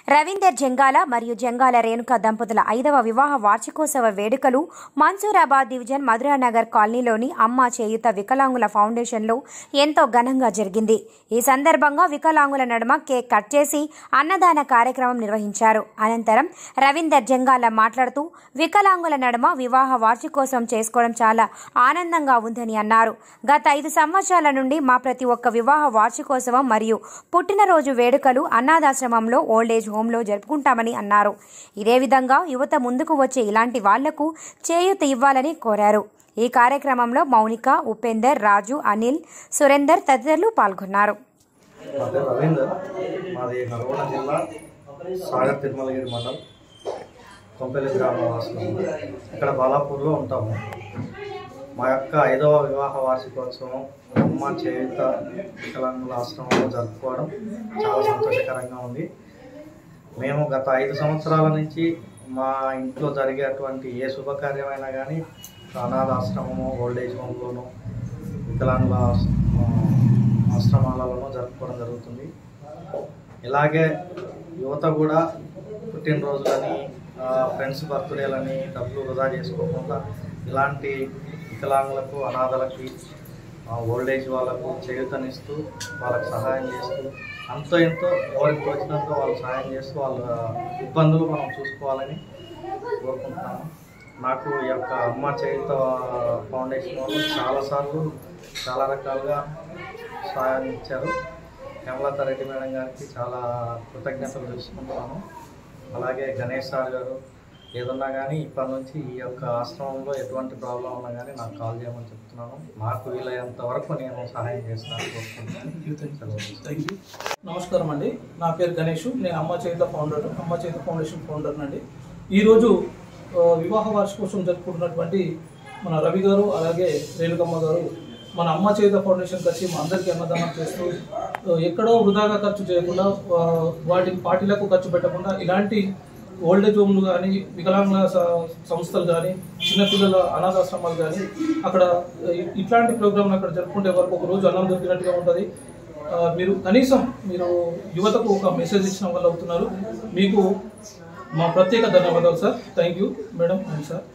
రవీందర్ జంగాల మరియు జంగాల రేణుక దంపతుల ఐదవ వివాహ వార్షికోత్సవ వేడుకలు మన్సూరాబాద్ డివిజన్ మధురానగర్ కాలనీలోని అమ్మ చేయుత వికలాంగుల ఫౌండేషన్లో ఎంతో ఘనంగా జరిగింది ఈ సందర్భంగా వికలాంగుల నడుమ కేక్ కట్ చేసి అన్నదాన కార్యక్రమం నిర్వహించారు అనంతరం రవీందర్ జంగాల మాట్లాడుతూ వికలాంగుల నడుమ వివాహ వార్షికోత్సవం చేసుకోవడం చాలా ఆనందంగా ఉందని అన్నారు గత ఐదు సంవత్సరాల నుండి మా ప్రతి ఒక్క వివాహ వార్షికోత్సవం మరియు పుట్టినరోజు వేడుకలు అనాథాశ్రమంలో ఓల్డేజ్ హోంలో జరుపుకుంటామని అన్నారు ఇదే విధంగా యువత ముందుకు వచ్చే ఇలాంటి వాళ్లకు చేయూత ఇవ్వాలని కోరారు ఈ కార్యక్రమంలో మౌనిక ఉపేందర్ రాజు అనిల్ సురేందర్ తదితరులు పాల్గొన్నారు నా పేరు రవీందర్ మాది నల్గొండ జిల్లా సాగర్ తిరుమలగిరి మండలం కొంపెల్లి గ్రామ వాసులు ఇక్కడ బాలాపూర్లో ఉంటాము మా యొక్క ఐదవ వివాహ వార్షికోత్సవం అమ్మ చేయుత వికలాంగుల ఆశ్రమంలో జరుపుకోవడం చాలా సంతోషకరంగా ఉంది మేము గత ఐదు సంవత్సరాల నుంచి మా ఇంట్లో జరిగేటువంటి ఏ శుభకార్యమైనా కానీ అనాథ ఆశ్రమము ఓల్డేజ్ హోమ్లోను వికలాంగుల ఆస్- ఆ, ఆశ్రమాలలోనూ జరుపుకోవడం జరుగుతుంది ఇలాగే యువత కూడా పుట్టినరోజులని ఆ, ఫ్రెండ్స్ బర్త్డేలని డబ్బులు వృధా చేసుకోకుండా ఇలాంటి వికలాంగులకు అనాథలకి ఆ, ఓల్డేజ్ వాళ్ళకు చేయూతనిస్తూ వాళ్ళకి సహాయం చేస్తూ అంతో ఎంతో ఎవరికి తోచినంత వాళ్ళు సహాయం చేస్తూ వాళ్ళ ఇబ్బందులు మనం చూసుకోవాలని కోరుకుంటున్నాను నాకు ఈ యొక్క అమ్మ చేయుత ఫౌండేషన్ వాళ్ళు చాలాసార్లు చాలా రకాలుగా సహాయం ఇచ్చారు హేమలత రెడ్డి మేడం గారికి చాలా కృతజ్ఞతలు తెలుసుకుంటున్నాను అలాగే గణేష్ సార్ గారు ఏదన్నా కానీ ఇప్పటి నుంచి ఈ యొక్క ఆశ్రమంలో ఎటువంటి ప్రాబ్లం ఉన్నా కానీ నాకు కాల్ చేయమని చెప్తున్నాను నాకు వీలైనంత వరకు నేను సహాయం చేస్తాను కోరుకుంటున్నాను సెలవు. నమస్కారం అండి నా పేరు గణేష్ నేను అమ్మ చేత ఫౌండర్ అమ్మ చేత ఫౌండేషన్ ఫౌండర్ అండి ఈరోజు ఆ, వివాహ వార్షికోత్సవం జరుపుకుంటున్నటువంటి మన రవి గారు అలాగే రేణుకమ్మ గారు మన అమ్మ చేత ఫౌండేషన్కి వచ్చి మా అందరికీ అన్నదానం చేస్తూ ఆ, ఎక్కడో వృధాగా ఖర్చు చేయకుండా ఆ, వాటి పార్టీలకు ఖర్చు పెట్టకుండా ఇలాంటి ఓల్డేజ్ హోమ్లు కానీ వికలాంగుల స- సంస్థలు కానీ చిన్నపిల్లల అనాథాశ్రమాలు కానీ అక్కడ ఇ- ఇట్లాంటి ప్రోగ్రాంలు అక్కడ జరుపుకుంటే వరకు ఒక రోజు అన్నం దొరికినట్టుగా ఉంటుంది ఆ, మీరు కనీసం మీరు యువతకు ఒక మెసేజ్ ఇచ్చిన వాళ్ళు అవుతున్నారు మీకు మా ప్రత్యేక ధన్యవాదాలు sir thank you madam and sir